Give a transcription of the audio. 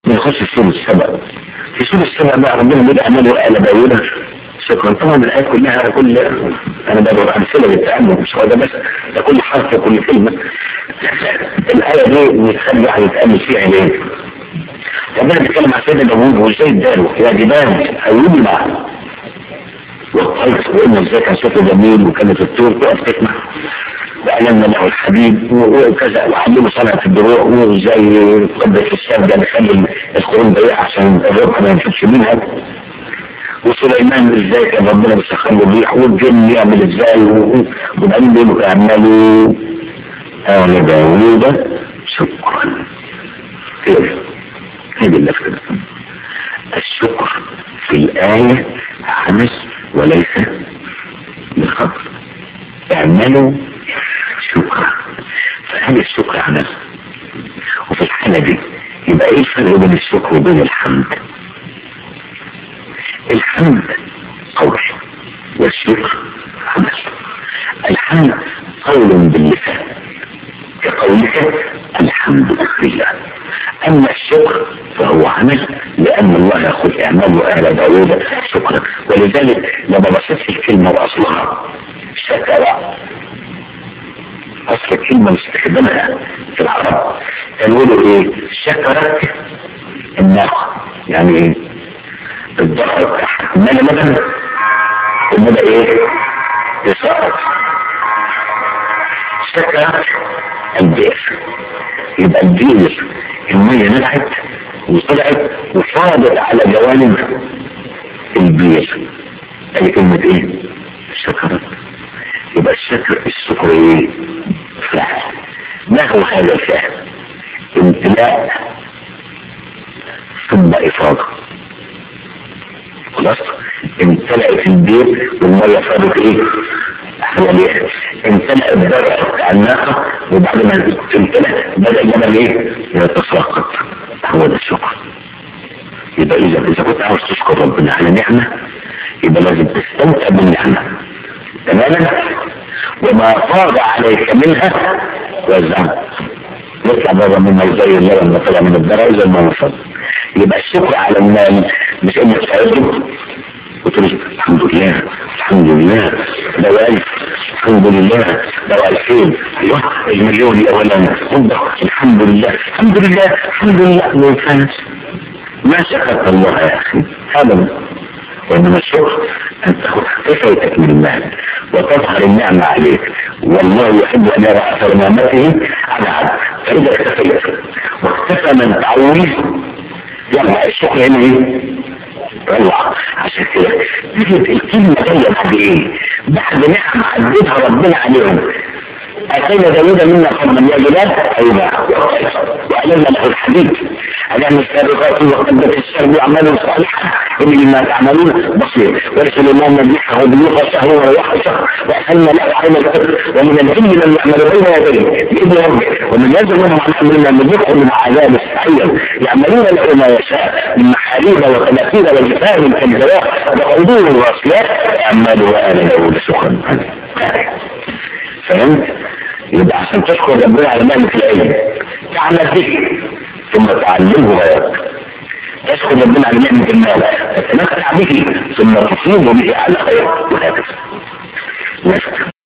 بنخش في سورة السبع في سورة السبع بقى ربنا بيقول اعملوا آل داوود شكرا طبعا الآيات كلها كل أنا بدور أمثلة للتأمل مش هو ده بس ده كل حرف وكل كلمة الآية دي بتخلي عن يتأمل فيها ليه؟ ربنا بيتكلم عن سيدنا داوود وازاي اداله يا جبال أيوني معه والطيف وقلنا ازاي كان صوته جميل وكانت الطيور تقف تسمع وأعلنا له الحبيب وكذا وعلمه صنعة الدروع وازاي قبة الشام ده نخلي القرون ضيقة عشان الربح ما ينفذش منها وسليمان ازاي كان ربنا بيسخر له الريح والجن يعمل ازاي وبعدين بيقولوا اعملوا آل داوود شكرا كيف؟ هذه اللفظة الشكر في الآية عمل وليس بالخبر اعملوا شكرا فهل الشكر عمل وفي الحالة دي يبقى ايه الفرق بين الشكر وبين الحمد الحمد قول والشكر عمل الحمد قول باللسان كقولك الحمد لله أما الشكر فهو عمل لأن الله يقول اعملوا آل داوود شكرا ولذلك لما بصيت في الكلمة وأصلها شكر أصل الكلمة مستخدمها في العرب يقولوا إيه شكرت الناقة يعني إيه الظهر بتاعها ماذا مثلا وماذا إيه يسقط شكرت البئر يبقى البئر المية نزعت وطلعت وفاضت على جوانب البئر هذه كلمة ايه؟ شكرت يبقى الشكر الشكر ايه؟ فعل ما هو هذا الفعل؟ امتلاء ثم افاضة خلاص امتلأت البيت والمية فاضت ايه؟ حواليها امتلأ الدرع بتاع الناقة وبعد ما تمتلأ بدأ اللبن ايه؟ يتساقط هو ده الشكر يبقى اذا اذا كنت عاوز تشكر ربنا على نعمة يبقى لازم تستمتع بالنعمة تماما وما فاض عليك منها وزعها يطلع بره مما زي اللبن ما طلع من الدرع زي ما وصل يبقى الشكر على المال مش انك تعرفه وتقول الحمد لله الحمد لله ده ألف الحمد لله ده ألفين أيوة المليون الأولاني الحمد لله الحمد لله الحمد لله ما ينفعش ما شكرت الله يا أخي أبدا وإنما الشكر أن تأخذ كفايتك من المال وتظهر النعمة عليك والله يحب أن يرى أثر نعمته على عبد فإذا اكتفيت واكتفى من تعويض يلا الشكر هنا ايه؟ روعة عشان كده تجد الكلمة جاية بعد ايه؟ بعد نعمة عدتها ربنا عليهم أتينا داود منا قبل يا جلال أيوة وأعلنا له الحديث أنعم السابقات وقدت الشر بأعمال صالحة إن ما تعملون بصير ولسليمان نبيحه بيوخ شهر وروح شهر وأحلنا له عين الأرض ومن الجن من يعمل بين يديه بإذن ربه ومن يزل منهم عن أمرنا من يدخل من عذاب السعير يعملون له ما يشاء من محاريب وتماثيل وجفان كالجواب وقدور وأصيات أعمالوا آل داود سخن فهمت؟ يبقى عشان تشكر ربنا على نعمة العلم تعمل به ثم تعلمه غيرك تشكر ربنا على نعمة المال تتمتع به ثم تصيب به على خير وهكذا